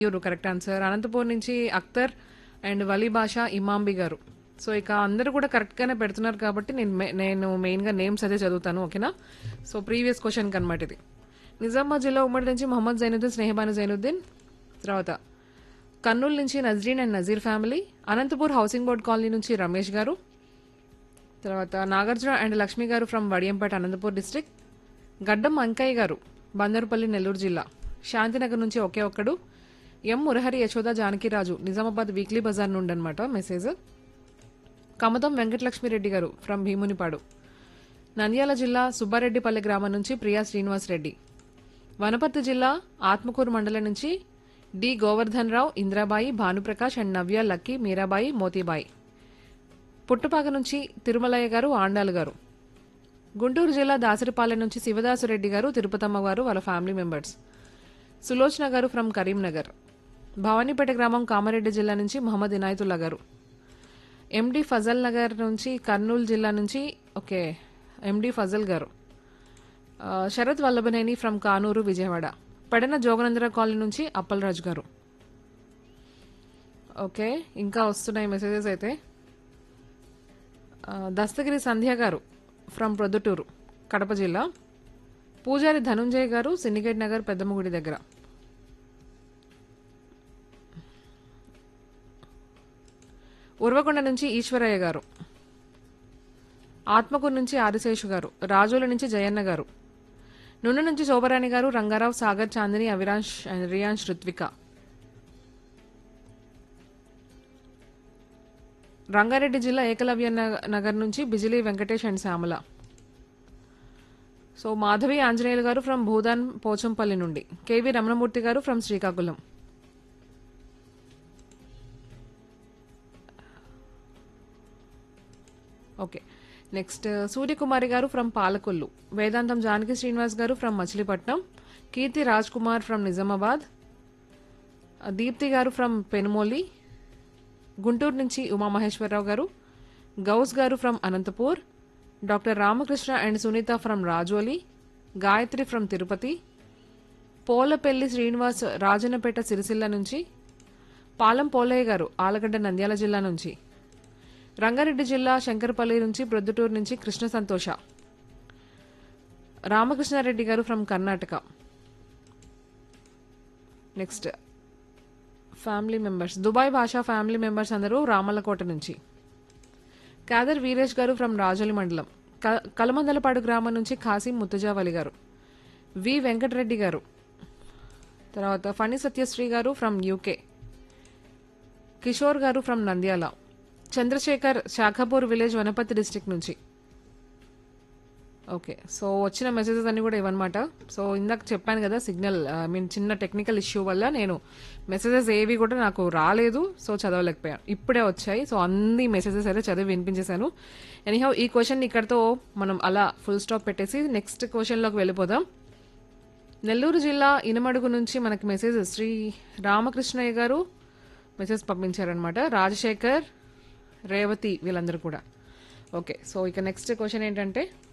యూరు correct answer Anantapur నుంచి Akhtar and Vali Basha Imambi గారు so ఇక అందరూ కూడా కరెక్ట్గానే పెడుతున్నారు కాబట్టి నేను మే- నేను మెయిన్గా నేమ్స్ అదే చదువుతాను ఓకేనా సో ప్రీవియస్ క్వశ్చన్కి అనమాట ఇది నిజామాబాద్ జిల్లా ఉమ్మడి నుంచి మొహమ్మద్ జైనుద్దీన్ స్నేహబాను జైనుద్దీన్ తర్వాత కర్నూలు నుంచి Nazreen and Nazeer family Anantapur housing board colony నుంచి రమేష్ గారు తర్వాత నాగార్జున అండ్ లక్ష్మి గారు ఫ్రమ్ వడియంపేట అనంతపూర్ డిస్ట్రిక్ట్ గడ్డం అంకయ్య గారు బందరుపల్లి నెల్లూరు జిల్లా శాంతినగర్ నుంచి ఒకే ఒక్కడు ఎం మురహరి యశోద జానకిరాజు నిజామాబాద్ వీక్లీ బజార్ నుండి అనమాట మెసేజ్ కమతం వెంకటలక్ష్మిరెడ్డి గారు ఫ్రమ్ భీమునిపాడు నంద్యాల జిల్లా సుబ్బారెడ్డిపల్లి గ్రామం నుంచి ప్రియా శ్రీనివాస్ రెడ్డి వనపర్తి జిల్లా ఆత్మకూరు మండలం నుంచి D Govardhan Rao Indrabai Bhanuprakash and Navya Lucky Meerabai Motibai Puttupaka నుంచి తిరుమలయ్య గారు ఆండాలు గారు గుంటూరు జిల్లా దాసరిపాలెం నుంచి శివదాసురెడ్డి గారు తిరుపతమ్మ గారు వాళ్ళ ఫ్యామిలీ మెంబర్స్ సులోచన గారు ఫ్రమ్ కరీంనగర్ భవానీపేట గ్రామం కామారెడ్డి జిల్లా నుంచి మహమ్మద్ ఇనాయతుల్లా గారు ఎండి ఫజల్ నగర్ నుంచి కర్నూలు జిల్లా నుంచి ఓకే ఎండి ఫజల్ గారు ఆ, శరత్ వల్లభనేని ఫ్రమ్ కానూరు విజయవాడ పెడన జోగనందర కాలనీ నుంచి అప్పలరాజు గారు ఓకే ఇంకా వస్తున్నాయి మెసేజెస్ అయితే ఆ, దస్తగిరి సంధ్య గారు ఫ్రమ్ ప్రొద్దుటూరు కడప జిల్లా పూజారి ధనుంజయ్ గారు సిండికేట్ నగర్ పెద్దమ్మగుడి దగ్గర ఉర్వకొండ నుంచి ఈశ్వరయ్య గారు ఆత్మకూరు నుంచి ఆదిశేషు గారు రాజుల నుంచి జయన్న గారు నున్న నుంచి శోభరాణి గారు రంగారావు సాగర్ చాందిని అవిరాంశ్ అండ్ రియాన్ష్ రుత్విక రంగారెడ్డి జిల్లా ఏకలవ్య నగ- నగర్ నుంచి బిజిలీ వెంకటేష్ అండ్ శ్యామల సో మాధవి ఆంజనేయులు గారు ఫ్రమ్ భూదాన్ పోచంపల్లి నుండి కేవి రమణమూర్తి గారు from Srikakulam okay next Suryakumari గారు ఫ్రమ్ పాలకొల్లు వేదాంతం జానకి శ్రీనివాస్ గారు ఫ్రమ్ మచిలీపట్నం కీర్తి రాజ్ కుమార్ ఫ్రమ్ నిజామాబాద్ దీప్తి గారు ఫ్రమ్ పెనుమోలి గుంటూరు నుంచి ఉమామహేశ్వరరావు గారు గౌస్ గారు from Anantapur doctor Ramakrishna and Sunitha from Rajoli Gayatri from Tirupati Polapalli Srinivas Rajannapeta Sircilla నుంచి పాలం పోలయ్య గారు ఆలగడ్డ నంద్యాల జిల్లా నుంచి రంగారెడ్డి జిల్లా శంకరపల్లి నుంచి ప్రొద్దుటూరు నుంచి కృష్ణ సంతోష రామకృష్ణారెడ్డి గారు from Karnataka next family members Dubai Basha family members అందరూ రామల్లకోట నుంచి కాదర్ వీరేష్ గారు ఫ్రమ్ రాజోలి మండలం క- కలమందలపాడు గ్రామం నుంచి ఖాసిం ముత్తుజావలి గారు వి వెంకటరెడ్డి గారు తర్వాత ఫణి సత్యశ్రీ గారు ఫ్రమ్ యూకే కిషోర్ గారు from Nandyal Chandrashekar Shakapur village Wanaparthy district నుంచి ఓకే సో వచ్చిన మెసేజెస్ అన్ని కూడా ఇవన్నమాట సో ఇందాక చెప్పాను కదా సిగ్నల్ ఐ మీన్ చిన్న టెక్నికల్ ఇష్యూ వల్ల నేను మెసేజెస్ ఏవి కూడా నాకు రాలేదు సో చదవలేకపోయాను ఇప్పుడే వచ్చాయి సో అన్ని మెసేజెస్ అయితే చదివి వినిపించేశాను ఎనీహౌ ఈ క్వశ్చన్ ఇక్కడతో మనం అలా ఫుల్ స్టాప్ పెట్టేసి నెక్స్ట్ క్వశ్చన్లోకి వెళ్ళిపోదాం నెల్లూరు జిల్లా ఇనమడుగు నుంచి మనకి మెసేజ్ శ్రీ రామకృష్ణయ్య గారు మెసేజ్ పంపించారనమాట రాజశేఖర్ రేవతి వీళ్ళందరూ కూడా ఓకే సో ఇక నెక్స్ట్ క్వశ్చన్ ఏంటంటే